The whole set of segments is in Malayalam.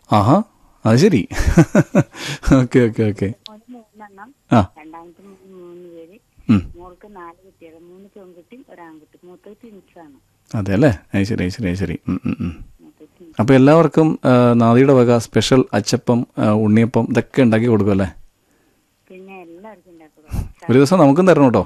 ആഹാ അത് ശരി ഓക്കെ ഓക്കെ ഓക്കെ മോന് മൂന്നെണ്ണം ആ രണ്ടാമത്തെ മോന് മൂന്ന് പേര് ഉം. മോൾക്ക് നാല് കുട്ടികൾ മൂന്ന് പെൺകുട്ടിയും ഒരാൺകുട്ടി മൂത്തത് ട്വിൻസാണ് അതെ അല്ലേ അത് ശരി അത് ശരി അത് ശരി ഉം, ഉം, ഉം. മൂത്തത് twins. അപ്പോൾ എല്ലാവർക്കും ആ, നാദിയുടെ വക സ്പെഷ്യൽ അച്ചപ്പം ആ, ഉണ്ണിയപ്പം ഇതൊക്കെ ഉണ്ടാക്കി കൊടുക്കും അല്ലേ പിന്നെ എല്ലാവർക്കും ഉണ്ടാക്കുക ഒരു ദിവസം നമുക്കും തരണം കേട്ടോ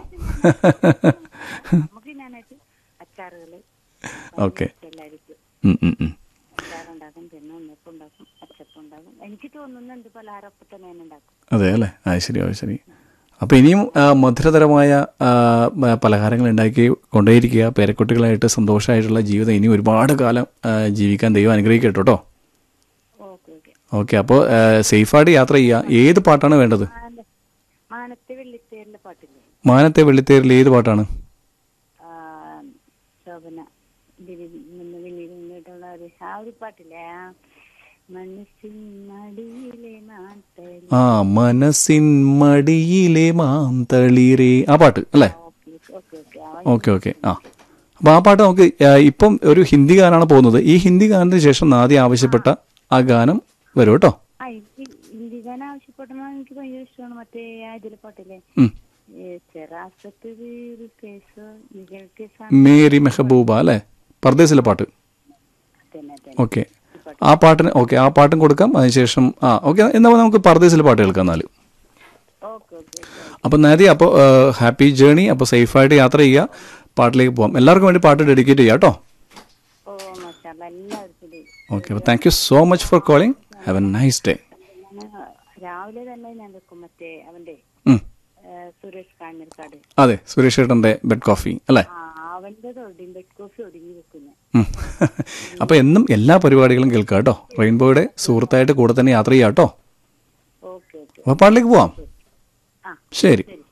നമുക്ക് ഞാനായിട്ട് അച്ചാറുകള് ഓക്കെ എല്ലാവർക്കും ഉം, ഉം, ഉം. അച്ചാറുണ്ടാക്കും പിന്നെ ഉണ്ണിയപ്പം ഉണ്ടാക്കും അച്ചപ്പം ഉണ്ടാക്കും എനിക്ക് തോന്നുന്നുണ്ട് പലഹാരം അപ്പം തന്നെ ഞാൻ ഉണ്ടാക്കും അതെ അല്ലേ അത് ശരി അത് ശരി അപ്പോൾ ഇനിയും ആ, മധുരതരമായ ആ, മ- പലഹാരങ്ങൾ ഉണ്ടാക്കി കൊണ്ടേയിരിക്കുക പേരക്കുട്ടികളായിട്ട് സന്തോഷമായിട്ടുള്ള ജീവിതം ഇനി ഒരുപാട് കാലം ആ, ജീവിക്കാൻ ദൈവം അനുഗ്രഹിക്കട്ടോ കേട്ടോ ഓക്കെ ഓക്കെ ഓക്കെ അപ്പോൾ സേഫായിട്ട് യാത്ര ചെയ്യുക ഏത് പാട്ടാണ് വേണ്ടത് മാന- മാനത്തെ വെള്ളിത്തേരിലെ പാട്ടില്ലേ മാനത്തെ വെള്ളിത്തേരിൽ ഏത് പാട്ടാണ് ആ, ശോഭന ദിലീപ് നിന്ന് വിനീത് നിന്നിട്ടുള്ള ഒരു ആ ഒരു പാട്ടില്ലേ ആ മനസ്സിൻ മടിയിലെ നാട്ടൽ ആ മനസ്സിൻ മടിയിലെ മാന്തളിരേ ആ പാട്ട് അല്ലേ ഓക്കെ ഓക്കെ ഓക്കെ ആ ഓക്കെ ഓക്കെ ആ അപ്പോൾ ആ പാട്ട് നമുക്ക് ആ, ഇപ്പം ഒരു ഹിന്ദി ഗാനാണ് പോകുന്നത് ഈ ഹിന്ദി ഗാനത്തിന് ശേഷം നാദി ആവശ്യപ്പെട്ട ആ ഗാനം വരും കേട്ടോ ആ എനിക്ക് ഹിന്ദി ഗാനം ആവശ്യപ്പെടണം എനിക്ക് ഭയങ്കര ഇഷ്ടമാണ് മറ്റേ ആ ഇതിലെ പാട്ടില്ലേ ഉം. ഏ, ചെറാസത്ത് ഒരു കേസ് നികൾക്ക് മേരി മെഹബൂബ അല്ലേ പർദേശിലെ പാട്ട് തന്നെ തന്നെ ഓക്കെ ആ പാട്ടിന് ഓക്കെ ആ പാട്ടും കൊടുക്കാം അതിനുശേഷം ആ ഓക്കെ എന്നാൽ നമുക്ക് പർദേശിലെ പാട്ട് കേൾക്കാം എന്നാൽ ഓക്കെ ഓക്കെ അപ്പോൾ നാദി അപ്പോൾ ഹാപ്പി ജേണി അപ്പോൾ സേഫായിട്ട് യാത്ര ചെയ്യുക പാട്ടിലേക്ക് പോവാം എല്ലാവർക്കും വേണ്ടി പാട്ട് ഡെഡിക്കേറ്റ് ചെയ്യാം കേട്ടോ ഓ മച്ചാല എല്ലാവർക്കും ഇത്. ഓക്കെ അപ്പോൾ thank you so much for calling have a nice day ഞാന് രാവിലെ തന്നെ ഞാൻ വെക്കും മറ്റേ അവന്റെ ഏ, സുരേഷ് കാഞ്ഞിരക്കാട് അതെ സുരേഷ് ചേട്ടൻ്റെ ബെഡ് കോഫി അല്ലേ ആ അവന്റെ ഒടിയും ബെഡ് കോഫി ഒടുങ്ങി വെക്കുന്നത് ഉം. അപ്പോൾ എന്നും എല്ലാ പരിപാടികളും കേൾക്കുക കേട്ടോ റെയിൻബോയുടെ സുഹൃത്തായിട്ട് കൂടെ തന്നെ യാത്ര ചെയ്യാം കേട്ടോ ഓക്കെ ഓക്കെ അപ്പോൾ പാട്ടിലേക്ക് പോവാം ആ ശരി ശരി